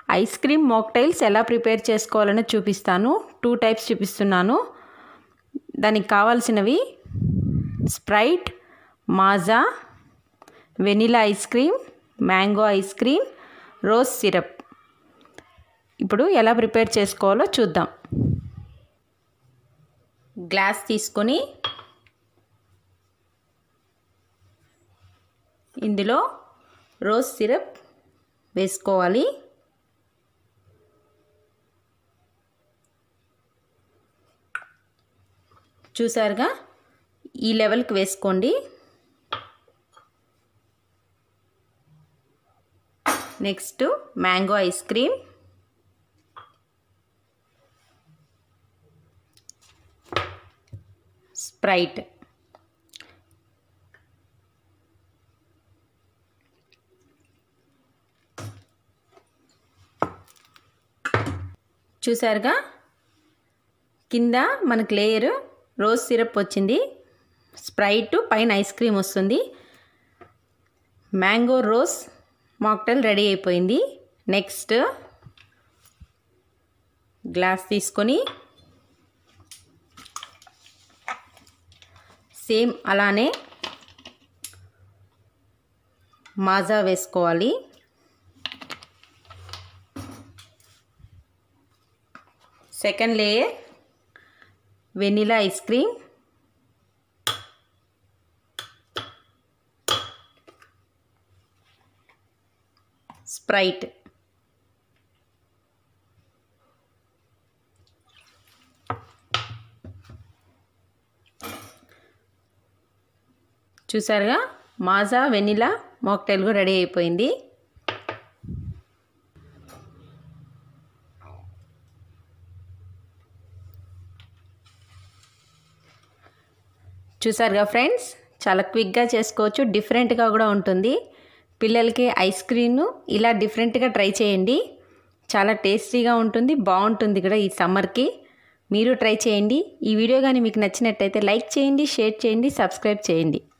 ice cream mocktails ఎలా prepare చేసుకోవాలని చూపిస్తాను టూ టైప్స్ చూపిస్తున్నాను దానికి కావాల్సినవి Sprite Maaza vanilla ice cream mango ice cream rose syrup ఇప్పుడు ఎలా ప్రిపేర్ చేసుకోవాలో చూద్దాం గ్లాస్ తీసుకొని ఇందులో రోజ్ సిరప్ వేసుకోవాలి చూసారుగా ఈ లెవెల్కి వేసుకోండి next mango ice cream Sprite చూసారుగా కింద మనకు లేయర్ రోజ్ సిరప్ వచ్చింది స్ప్రైట్ పైన ఐస్ క్రీమ్ వస్తుంది మ్యాంగో రోజ్ మాక్టైల్ రెడీ అయిపోయింది నెక్స్ట్ గ్లాస్ తీసుకొని సేమ్ అలానే మాజా వేసుకోవాలి second layer vanilla ice cream Sprite చూసారుగా మాజా వెనిలా మాక్టైల్ కూడా రెడీ అయిపోయింది చూసారుగా ఫ్రెండ్స్ చాలా క్విక్గా చేసుకోవచ్చు డిఫరెంట్గా కూడా ఉంటుంది పిల్లలకి ఐస్ క్రీమ్ను ఇలా డిఫరెంట్గా ట్రై చేయండి చాలా టేస్టీగా ఉంటుంది బాగుంటుంది కూడా ఈ సమ్మర్కి మీరు ట్రై చేయండి ఈ వీడియో కానీ మీకు నచ్చినట్టయితే లైక్ చేయండి షేర్ చేయండి సబ్స్క్రైబ్ చేయండి